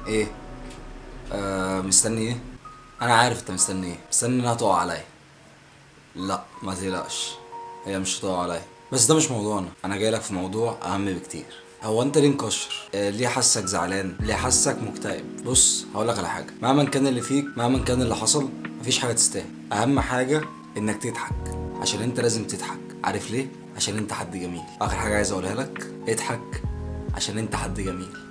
ايه آه مستني ايه انا عارف انت مستني ايه مستني انها تقع عليا لا ما تقلقش هي مش هتقع عليا بس ده مش موضوعنا انا جاي لك في موضوع اهم بكتير هو انت ليه مكشر آه ليه حاسك زعلان ليه حاسك مكتئب بص هقول لك على حاجه مهما كان اللي فيك مهما كان اللي حصل مفيش حاجه تستاهل اهم حاجه انك تضحك عشان انت لازم تضحك عارف ليه عشان انت حد جميل اخر حاجه عايز اقولها لك اضحك عشان انت حد جميل